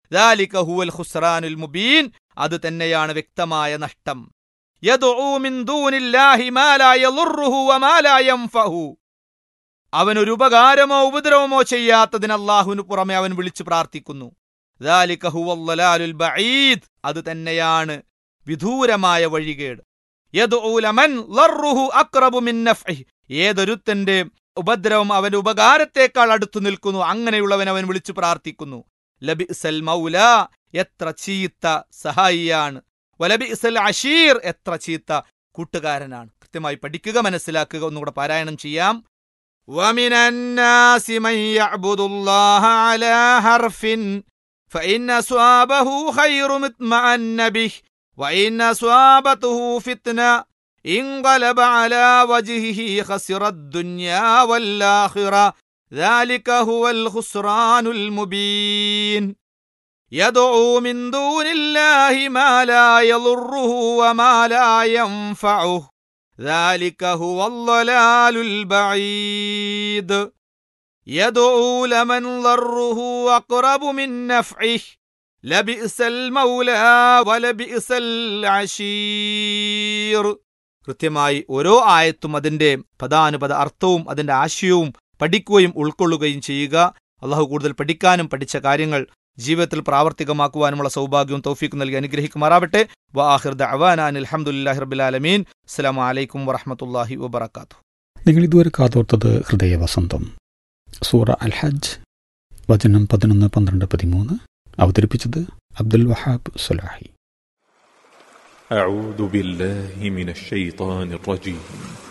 ذَلِكَ هُوَ الْخُسْرَانُ الْمُبِينُ അത് തന്നെയാണ് വ്യക്തമായ നഷ്ടം يَدْعُو مِن دُونِ اللَّهِ مَا لَا يَضُرُّهُ وَمَا لَا يَنفَعُهُ അവനൊരു ഉപകാരമോ ഉപദ്രവമോ ചെയ്യാത്തതിന് അള്ളാഹുവിന് പുറമെ അവൻ വിളിച്ചു പ്രാർത്ഥിക്കുന്നു ذَلِكَ هُوَ الضَّلَالُ الْبَعِيدُ അത് തന്നെയാണ് വിദൂരമായ വഴികേട് يَدْعُو لَمَن ضَرُّهُ أَقْرَبُ مِن نَفْعِهِ ഏതൊരുത്തന്റെ ഉപദ്രവം അവന്റെ ഉപകാരത്തെക്കാൾ അടുത്തു നിൽക്കുന്നു അങ്ങനെയുള്ളവൻ അവൻ വിളിച്ചു പ്രാർത്ഥിക്കുന്നു ലബിസൽ മൗല എത്ര ചീത്ത സഹായിയാണ് വലബിസൽ അഷീർ എത്ര ചീത്ത കൂട്ടുകാരനാണ് കൃത്യമായി പഠിക്കുക മനസ്സിലാക്കുക ഒന്നുകൂടെ പാരായണം ചെയ്യാം ومن الناس من يعبد الله على حرف فإن أصابه خير اطمأن به وإن أصابته فتنة انقلب على وجهه خسر الدنيا والآخرة ذلك هو الخسران المبين يدعو من دون الله ما لا يضره وما لا ينفعه ذلك هو الضلال البعيد يدعو لمن ضره أقرب من نفعه لبئس المولى ولبئس العشير കൃത്യമായി ഓരോ ആയത്തും അതിന്റെ പദാനുപദ അർത്ഥവും അതിന്റെ ആശയവും പഠിക്കുകയും ഉൾക്കൊള്ളുകയും ചെയ്യുക അള്ളാഹു കൂടുതൽ പഠിക്കാനും പഠിച്ച കാര്യങ്ങൾ ജീവിതത്തിൽ പ്രാവർത്തികമാക്കുവാനുമുള്ള സൗഭാഗ്യവും തൗഫീഖ് നൽകി അനുഗ്രഹിക്കുമാറാവട്ടെ വാഹിർ ദഅവാനാൻ അൽഹംദുലില്ലാഹി റബ്ബിൽ ആലമീൻ അസ്സലാമു അലൈക്കും വറഹ്മത്തുള്ളാഹി വബറകാതുഹു നിങ്ങൾ ഇതുവരെ കാതോർത്തത് ഹൃദയവസന്തം സൂറ അൽ ഹജ്ജ് വചനം പതിനൊന്ന് പന്ത്രണ്ട് പതിമൂന്ന് അവതരിപ്പിച്ചത് അബ്ദുൽ വഹാബ് സുലാഹി أعوذ بالله من الشيطان الرجيم